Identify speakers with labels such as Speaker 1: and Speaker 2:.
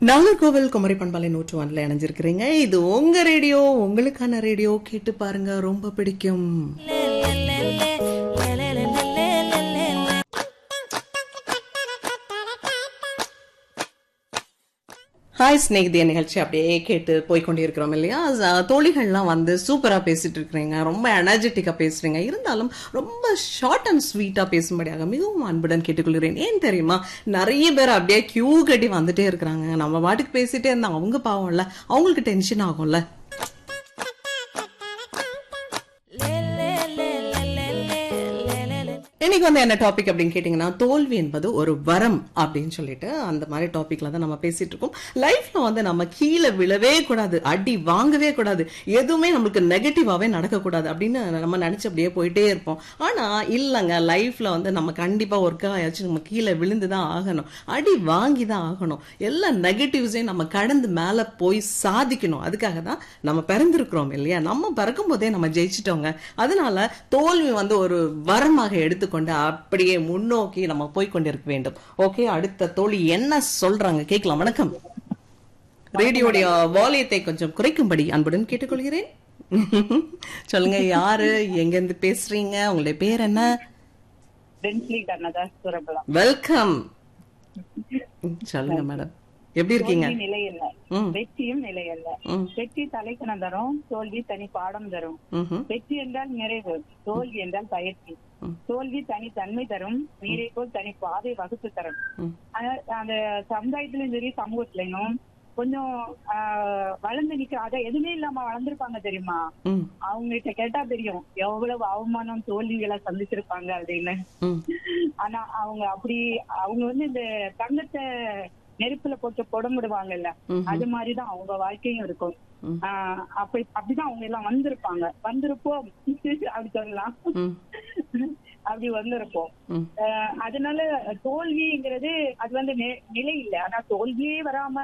Speaker 1: நாகர்கோவில் குமரி பண்பாலை நூற்று ஒன்ல இணைஞ்சிருக்கிறீங்க இது உங்க ரேடியோ உங்களுக்கான ரேடியோ கேட்டு பாருங்க ரொம்ப பிடிக்கும் ஹாய் ஸ்நேகிதிய நிகழ்ச்சி அப்படியே கேட்டு போய் கொண்டிருக்கிறோம் இல்லையா ச- தோழிகள்லாம் வந்து சூப்பரா பேசிட்டு இருக்கிறீங்க ரொம்ப எனர்ஜெட்டிக்கா பேசுறீங்க இருந்தாலும் ரொம்ப ஷார்ட் அண்ட் ஸ்வீட்டா பேசும்படியாக மிகவும் அன்புடன் கேட்டுக்கொள்கிறேன் ஏன் தெரியுமா நிறைய பேர் அப்படியே கியூ கட்டி வந்துட்டே இருக்கிறாங்க நம்ம பாட்டுக்கு பேசிட்டே இருந்தா அவங்க பாவம்ல அவங்களுக்கு டென்ஷன் ஆகும்ல இன்னைக்கு வந்து என்ன டாபிக் அப்படின்னு கேட்டீங்கன்னா தோல்வி என்பது ஒரு வரம் அப்படின்னு சொல்லிட்டு அந்த மாதிரி டாபிக்ல தான் நம்ம பேசிட்டு இருக்கோம் லைஃப்ல வந்து நம்ம கீழே விழவே கூடாது அடி வாங்கவே கூடாது எதுவுமே நம்மளுக்கு நெகட்டிவாவே நடக்கக்கூடாது அப்படின்னு நம்ம நினைச்சு அப்படியே போயிட்டே இருப்போம் ஆனா இல்லைங்க லைஃப்ல வந்து நம்ம கண்டிப்பா ஒர்க் ஆயாச்சும் நம்ம கீழே விழுந்து தான் ஆகணும் அடி வாங்கி தான் ஆகணும் எல்லா நெகட்டிவ்ஸையும் நம்ம கடந்து மேல போய் சாதிக்கணும் அதுக்காக தான் நம்ம பிறந்திருக்கிறோம் இல்லையா நம்ம பிறக்கும் போதே நம்ம ஜெயிச்சிட்டோங்க அதனால தோல்வி வந்து ஒரு வரமாக எடுத்துக்கொண்டு அப்படியே முன்னோக்கி நம்ம போய் கொண்டிருக்க வேண்டும் ஓகே அடுத்த தோழி என்ன சொல்றாங்க கேட்கலாம் வணக்கம் ரேடியோடைய வாலியத்தை கொஞ்சம் குறைக்கும்படி அன்புடன் கேட்டுக்கொள்கிறேன் சொல்லுங்க யாரு எங்க இருந்து பேசுறீங்க உங்களுடைய பேர் என்ன
Speaker 2: டென்ஸ்லி கர்ணதாஸ் சுரபலம்
Speaker 1: வெல்கம் சொல்லுங்க மேடம் எப்படி இருக்கீங்க
Speaker 2: தோல்வி நிலை இல்ல
Speaker 1: ம்.
Speaker 2: வெற்றியும் நிலை அல்ல
Speaker 1: ம்.
Speaker 2: வெற்றி தலைக்கணம் தரும் தோல்வி தனி பாடம் தரும்
Speaker 1: ம்ஹும்.
Speaker 2: வெற்றி என்றால் நிறைவு தோல்வி என்றால் பயிற்சி தோல்வி தனி தன்மை தரும் நீரை போல் தனி பாதை வகுத்து தரும்
Speaker 1: ம்.
Speaker 2: ஆனா, அந்த சமுதாயத்திலும் சரி சமூகத்திலையும் கொஞ்சம் ஆஹ், வளர்ந்து நிக்க அத எதுவுமே இல்லாம வளர்ந்துருப்பாங்க தெரியுமா
Speaker 1: ம்
Speaker 2: அவங்க கிட்ட கேட்டா தெரியும் எவ்வளவு அவமானம் தோல்விகளை சந்திச்சிருப்பாங்க அப்படின்னு
Speaker 1: ம்
Speaker 2: ஆனா அவங்க அப்படி அவங்க வந்து இந்த தங்கத்தை நெருப்புல போட்டு புடமிடுவாங்கல்ல
Speaker 1: ம்ஹும்.
Speaker 2: அது மாதிரிதான் அவங்க வாழ்க்கையும் இருக்கும்
Speaker 1: ம்.
Speaker 2: ஆஹ் அப்படி அப்படிதான் அவங்க எல்லாம் வந்திருப்பாங்க வந்திருப்போம் அப்படி சொல்லலாம்
Speaker 1: ம்
Speaker 2: அப்படி வந்திருப்போம்
Speaker 1: ம்
Speaker 2: ஆஹ் அதனால தோல்விங்கிறது அது வந்து நெ- நிலை இல்லை ஆனா தோல்வியே வராம